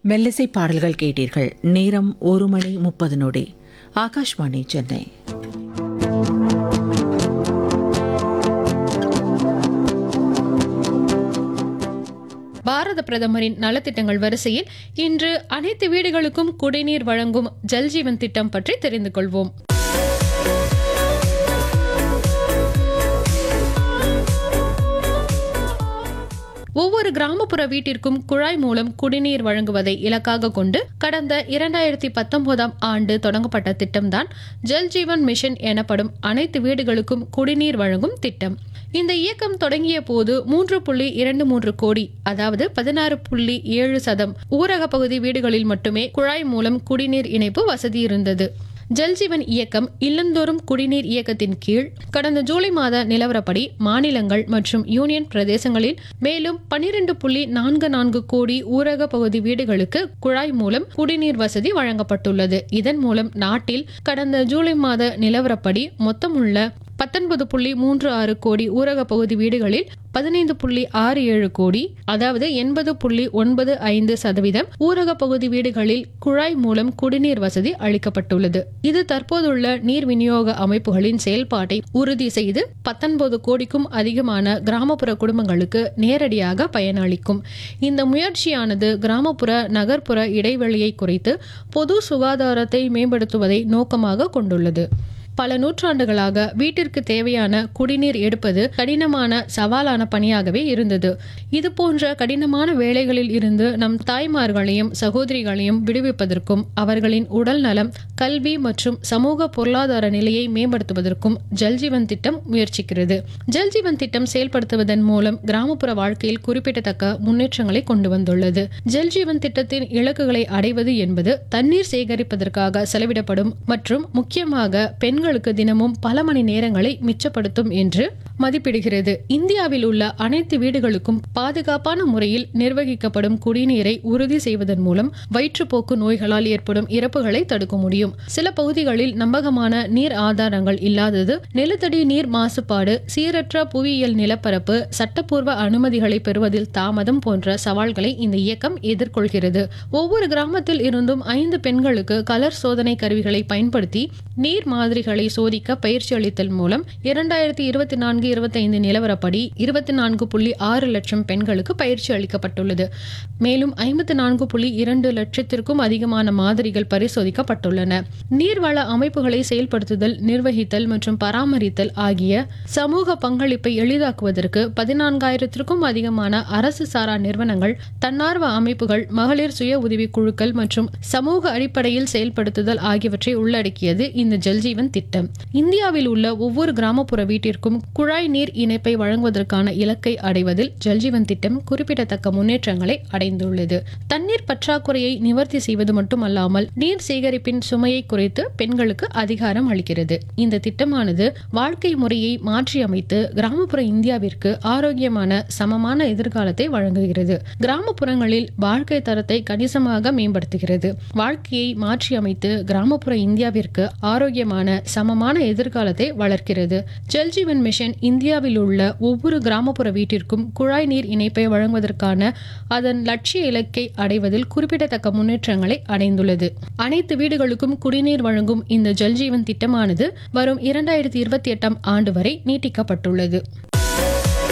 மெல்லிசை பாடல்கள் கேட்டீர்கள் நேரம் ஒரு மணி முப்பது நொடி ஆகாஷ்வாணி சென்னை பாரத பிரதமரின் நலத்திட்டங்கள் வரிசையில் இன்று அனைத்து வீடுகளுக்கும் குடிநீர் வழங்கும் ஜல்ஜீவன் திட்டம் பற்றி தெரிந்து கொள்வோம் ஒவ்வொரு கிராமப்புற வீட்டிற்கும் குழாய் மூலம் குடிநீர் வழங்குவதை இலக்காக கொண்டு கடந்த இரண்டாயிரத்தி பத்தொன்பதாம் ஆண்டு தொடங்கப்பட்ட திட்டம்தான் ஜல் ஜீவன் மிஷன் எனப்படும் அனைத்து வீடுகளுக்கும் குடிநீர் வழங்கும் திட்டம் இந்த இயக்கம் தொடங்கிய போது மூன்று புள்ளி இரண்டு மூன்று கோடி அதாவது பதினாறு புள்ளி ஏழு சதம் ஊரக பகுதி வீடுகளில் மட்டுமே குழாய் மூலம் குடிநீர் இணைப்பு வசதி இருந்தது ஜல்ஜீவன் இயக்கம் இல்லந்தோறும் குடிநீர் இயக்கத்தின் கீழ் கடந்த ஜூலை மாத நிலவரப்படி மாநிலங்கள் மற்றும் யூனியன் பிரதேசங்களில் மேலும் பனிரெண்டு புள்ளி நான்கு நான்கு கோடி ஊரக பகுதி வீடுகளுக்கு குழாய் மூலம் குடிநீர் வசதி வழங்கப்பட்டுள்ளது இதன் மூலம் நாட்டில் கடந்த ஜூலை மாத நிலவரப்படி மொத்தமுள்ள பத்தொன்பது புள்ளி மூன்று ஆறு கோடி ஊரக பகுதி வீடுகளில் பதினைந்து புள்ளி ஆறு ஏழு கோடி அதாவது எண்பது புள்ளி ஒன்பது ஐந்து சதவீதம் ஊரக பகுதி வீடுகளில் குழாய் மூலம் குடிநீர் வசதி அளிக்கப்பட்டுள்ளது இது தற்போதுள்ள நீர் விநியோக அமைப்புகளின் செயல்பாட்டை உறுதி செய்து பத்தொன்பது கோடிக்கும் அதிகமான கிராமப்புற குடும்பங்களுக்கு நேரடியாக பயனளிக்கும் இந்த முயற்சியானது கிராமப்புற நகர்ப்புற இடைவெளியை குறைத்து பொது சுகாதாரத்தை மேம்படுத்துவதை நோக்கமாக கொண்டுள்ளது பல நூற்றாண்டுகளாக வீட்டிற்கு தேவையான குடிநீர் எடுப்பது கடினமான சவாலான பணியாகவே இருந்தது இது போன்ற கடினமான வேலைகளில் இருந்து நம் தாய்மார்களையும் சகோதரிகளையும் விடுவிப்பதற்கும் அவர்களின் உடல் நலம் கல்வி மற்றும் சமூக பொருளாதார நிலையை மேம்படுத்துவதற்கும் ஜல்ஜீவன் திட்டம் முயற்சிக்கிறது ஜல்ஜீவன் திட்டம் செயல்படுத்துவதன் மூலம் கிராமப்புற வாழ்க்கையில் குறிப்பிடத்தக்க முன்னேற்றங்களை கொண்டு வந்துள்ளது ஜல்ஜீவன் திட்டத்தின் இலக்குகளை அடைவது என்பது தண்ணீர் சேகரிப்பதற்காக செலவிடப்படும் மற்றும் முக்கியமாக பெண்களுக்கு தினமும் பல மணி நேரங்களை மிச்சப்படுத்தும் என்று மதிப்பிடுகிறது இந்தியாவில் உள்ள அனைத்து வீடுகளுக்கும் பாதுகாப்பான முறையில் நிர்வகிக்கப்படும் குடிநீரை உறுதி செய்வதன் மூலம் வயிற்றுப்போக்கு நோய்களால் ஏற்படும் இறப்புகளை தடுக்க முடியும் சில பகுதிகளில் நம்பகமான நீர் ஆதாரங்கள் இல்லாதது நிலத்தடி நீர் மாசுபாடு சீரற்ற புவியியல் நிலப்பரப்பு சட்டப்பூர்வ அனுமதிகளை பெறுவதில் தாமதம் போன்ற சவால்களை இந்த இயக்கம் எதிர்கொள்கிறது ஒவ்வொரு கிராமத்தில் இருந்தும் ஐந்து பெண்களுக்கு கலர் சோதனை கருவிகளை பயன்படுத்தி நீர் மாதிரிகளை சோதிக்க பயிற்சி அளித்தல் மூலம் இரண்டாயிரத்தி இருபத்தி நான்கு இருபத்தி ஐந்து நிலவரப்படி இருபத்தி நான்கு புள்ளி ஆறு லட்சம் பெண்களுக்கு பயிற்சி அளிக்கப்பட்டுள்ளது மேலும் ஐம்பத்தி நான்கு புள்ளி இரண்டு லட்சத்திற்கும் அதிகமான மாதிரிகள் பரிசோதிக்கப்பட்டுள்ளன நீர்வள அமைப்புகளை செயல்படுத்துதல் நிர்வகித்தல் மற்றும் பராமரித்தல் ஆகிய சமூக பங்களிப்பை எளிதாக்குவதற்கு பதினான்காயிரத்திற்கும் அதிகமான அரசு சாரா நிறுவனங்கள் தன்னார்வ அமைப்புகள் மகளிர் சுய உதவி குழுக்கள் மற்றும் சமூக அடிப்படையில் செயல்படுத்துதல் ஆகியவற்றை உள்ளடக்கியது இந்த ஜல்ஜீவன் திட்டம் இந்தியாவில் உள்ள ஒவ்வொரு கிராமப்புற வீட்டிற்கும் குழாய் நீர் இணைப்பை வழங்குவதற்கான இலக்கை அடைவதில் ஜல்ஜீவன் திட்டம் குறிப்பிடத்தக்க முன்னேற்றங்களை அடைந்துள்ளது தண்ணீர் பற்றாக்குறையை நிவர்த்தி செய்வது மட்டுமல்லாமல் நீர் சேகரிப்பின் சுமையை குறைத்து பெண்களுக்கு அதிகாரம் அளிக்கிறது இந்த திட்டமானது வாழ்க்கை முறையை மாற்றியமைத்து கிராமப்புற இந்தியாவிற்கு ஆரோக்கியமான சமமான எதிர்காலத்தை வழங்குகிறது கிராமப்புறங்களில் வாழ்க்கை தரத்தை கணிசமாக மேம்படுத்துகிறது வாழ்க்கையை மாற்றியமைத்து கிராமப்புற இந்தியாவிற்கு ஆரோக்கியமான சமமான எதிர்காலத்தை வளர்க்கிறது ஜல்ஜீவன் மிஷன் இந்தியாவில் உள்ள ஒவ்வொரு கிராமப்புற வீட்டிற்கும் குழாய் நீர் இணைப்பை வழங்குவதற்கான அதன் லட்சிய இலக்கை அடைவதில் குறிப்பிடத்தக்க முன்னேற்றங்களை அடைந்துள்ளது அனைத்து வீடுகளுக்கும் குடிநீர் வழங்கும் இந்த ஜல்ஜீவன் திட்டமானது வரும் இரண்டாயிரத்தி இருபத்தி எட்டாம் ஆண்டு வரை நீட்டிக்கப்பட்டுள்ளது